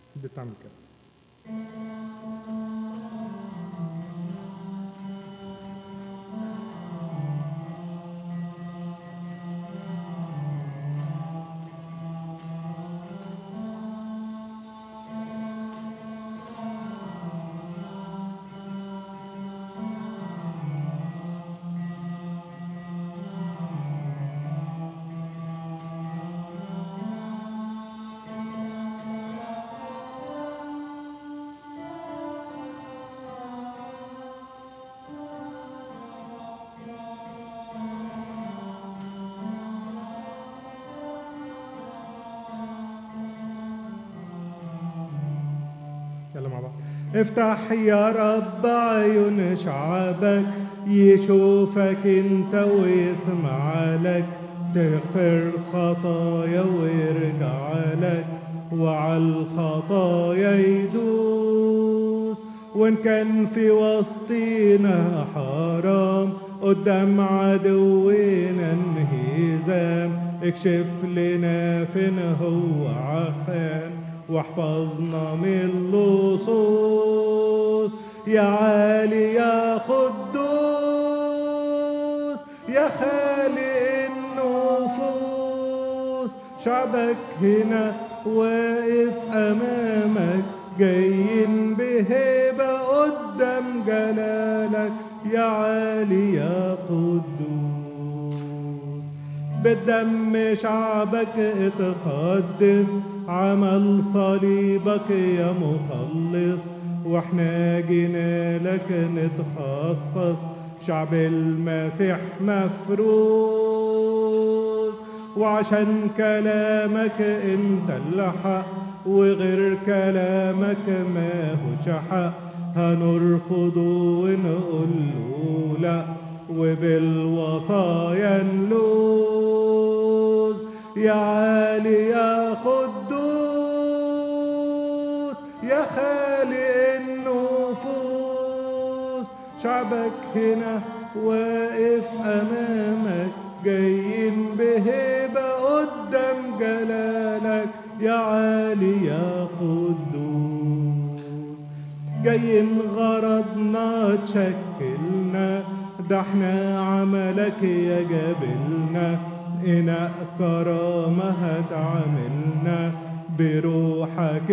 بتعمل كده يلا مع بعض افتح يا رب عيون شعبك يشوفك انت ويسمع لك تغفر خطايا ويرجع لك وعلى الخطايا يدوس وان كان في وسطينا حرام قدام عدونا انهزام اكشف لنا فين هو عخان واحفظنا من اللصوص يا عالي يا قدوس يا خالق النفوس شعبك هنا واقف امامك جايين بهبه قدام جلالك يا عالي يا قدوس بالدم شعبك اتقدس عمل صليبك يا مخلص واحنا جينا لك نتخصص شعب المسيح مفروض وعشان كلامك انت الحق وغير كلامك ما هوش حق هنرفضه ونقول له لا وبالوصايا نلوز يا عالي يا قدوس يا خالق النفوس شعبك هنا واقف امامك جايين بهبه قدام جلالك يا عالي يا قدوس جايين غرضنا تشكلنا ده احنا عملك يا جابلنا إناء كرامة هتعاملنا بروحك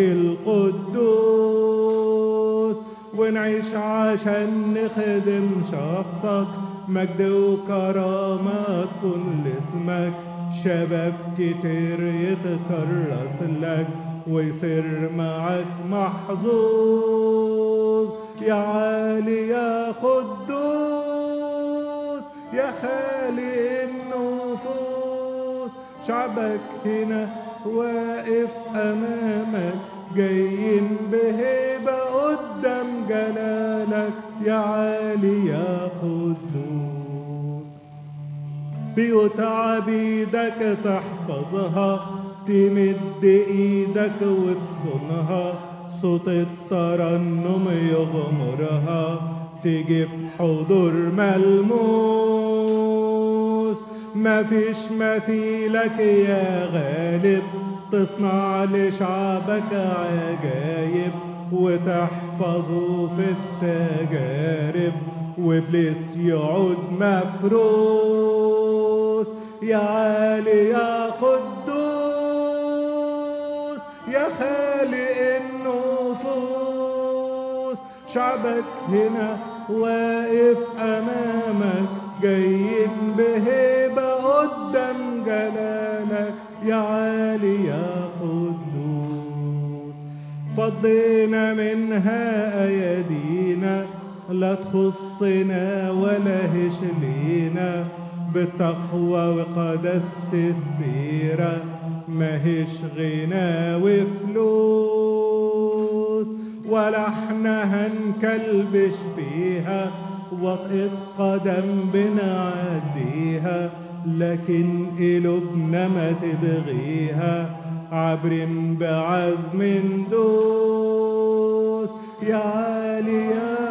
القدوس ونعيش عشان نخدم شخصك مجد وكرامة تكون لاسمك شباب كتير يتكرس لك ويصير معك محظوظ يا عالي يا قدوس يا خالق النفوس شعبك هنا واقف امامك جايين بهبه قدام جلالك يا عالي يا قدوس بيوت عبيدك تحفظها تمد ايدك وتصونها صوت الترنم يغمرها تجيب حضور ملموس مفيش مثيلك يا غالب تصنع لشعبك عجايب وتحفظه في التجارب وابليس يعود مفروس يا عالي يا قدوس يا خالق النفوس شعبك هنا واقف امامك جايين بهبه قدام جلالك يا عالي يا قدوس فضينا منها ايادينا لا تخصنا ولا هش لينا بتقوى وقداسة السيرة ماهيش غنى وفلوس ولا احنا هنكلبش فيها وطئة قدم بنعديها لكن قلوبنا ما تبغيها عبرين بعزم دوس يا عالي يا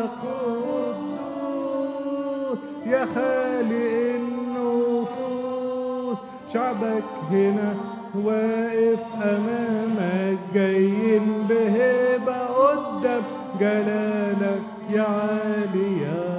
قدوس يا خالق النفوس شعبك هنا واقف أمامك جايين بهبة قدام جلالك يا عالي يا